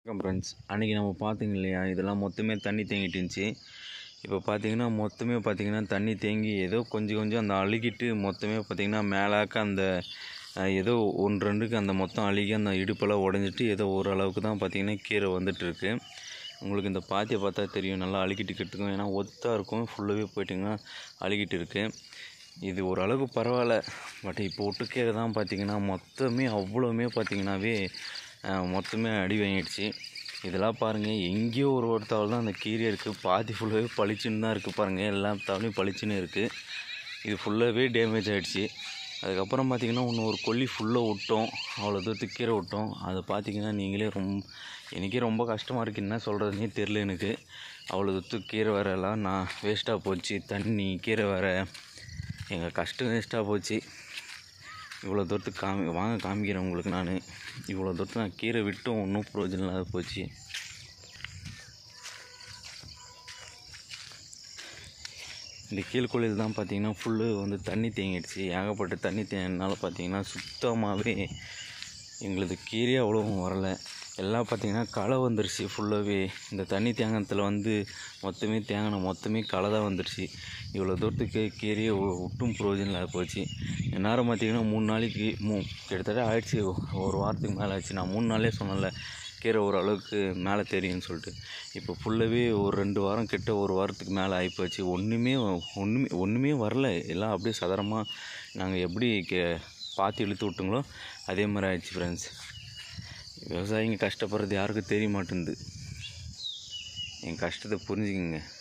வணக்கம் ஃப்ரெண்ட்ஸ் அன்றைக்கி நம்ம பார்த்தீங்க இல்லையா இதெல்லாம் மொத்தமே தண்ணி தேங்கிட்டு இருந்துச்சு இப்போ பார்த்தீங்கன்னா மொத்தமே பார்த்தீங்கன்னா தண்ணி தேங்கி ஏதோ கொஞ்சம் கொஞ்சம் அந்த அழுகிட்டு மொத்தமே பார்த்தீங்கன்னா மேலாக்க அந்த அஹ், ஏதோ ஒன்று ரெண்டுக்கு அந்த மொத்தம் அழுகி அந்த இடுப்பெல்லாம் உடஞ்சிட்டு ஏதோ ஓரளவுக்கு தான் பார்த்தீங்கன்னா கீரை வந்துட்டுருக்கு உங்களுக்கு இந்த பாத்தியை பார்த்தா தெரியும் நல்லா அழுகிட்டு கிட்டுக்கும் ஏன்னா ஒத்தாக இருக்கும் ஃபுல்லாகவே போயிட்டிங்கன்னா அழுகிட்டு இருக்குது இது ஓரளவுக்கு பரவாயில்ல பட் இப்போ ஒட்டுக்கீரை தான் பார்த்தீங்கன்னா மொத்தமே அவ்வளோவுமே பார்த்தீங்கன்னாவே அஹ், மொத்தமே அடி வாங்கிடுச்சு இதெல்லாம் பாருங்கள் எங்கேயோ ஒரு ஒரு தவள் தான் அந்த கீரை இருக்குது பாதி ஃபுல்லாகவே பளிச்சுன்னு தான் இருக்குது பாருங்கள் எல்லா தவளையும் பளிச்சுன்னு இருக்குது இது ஃபுல்லாகவே டேமேஜ் ஆகிடுச்சு அதுக்கப்புறம் பார்த்தீங்கன்னா இன்னும் ஒரு கொல்லி ஃபுல்லாக விட்டோம் அவ்வளோ தூரத்துக்கு கீரை விட்டோம் அதை பார்த்தீங்கன்னா நீங்களே ரொம்ப எனக்கே ரொம்ப கஷ்டமாக இருக்குது என்ன சொல்கிறதுனே தெரில எனக்கு அவ்வளோ தூரத்துக்கு கீரை வேற எல்லாம் நான் வேஸ்ட்டாக போச்சு தண்ணி கீரை வேற எங்கள் கஷ்டம் வேஸ்ட்டாக போச்சு இவ்வளோ தூரத்துக்கு காமி வாங்க காமிக்கிறேன் உங்களுக்கு நான் இவ்வளோ தூரத்துக்கு நான் கீரை விட்டும் ஒன்றும் பிரயோஜனம் இல்லாத போச்சு இந்த கீழ்கோழியில் தான் பார்த்தீங்கன்னா ஃபுல்லு வந்து தண்ணி தேங்கிடுச்சு ஏகப்பட்ட தண்ணி தேங்கினால பார்த்தீங்கன்னா சுத்தமாகவே எங்களது கீரையே அவ்வளோவும் வரலை எல்லாம் பார்த்தீங்கன்னா களை வந்துருச்சு ஃபுல்லாகவே இந்த தண்ணி தேங்கினத்தில் வந்து மொத்தமே தேங்கின மொத்தமே களை தான் வந்துருச்சு இவ்வளோ தூரத்துக்கு கீரையை வி- விட்டும் பிரயோஜனம் இல்லாத போச்சு நேரம் பார்த்தீங்கன்னா மூணு நாளைக்கு மூ கிட்டத்தட்ட ஆயிடுச்சு ஒரு வாரத்துக்கு மேலே ஆச்சு நான் மூணு நாளே சொன்னேன்ல கீரை ஓரளவுக்கு மேலே தெரியும்னு சொல்லிட்டு இப்போ ஃபுல்லாகவே ஒரு ரெண்டு வாரம் கிட்ட ஒரு வாரத்துக்கு மேலே ஆகிப்போச்சு ஒன்றுமே ஒன்றுமே ஒன்றுமே வரல எல்லாம் அப்படியே சதரமாக நாங்கள் எப்படி கே பார்த்து இழுத்து விட்டுங்களோ அதே மாதிரி ஆயிடுச்சு ஃப்ரெண்ட்ஸ் விவசாயிங்க கஷ்டப்படுறது யாருக்கும் தெரிய மாட்டேங்குது என் கஷ்டத்தை புரிஞ்சுக்கிங்க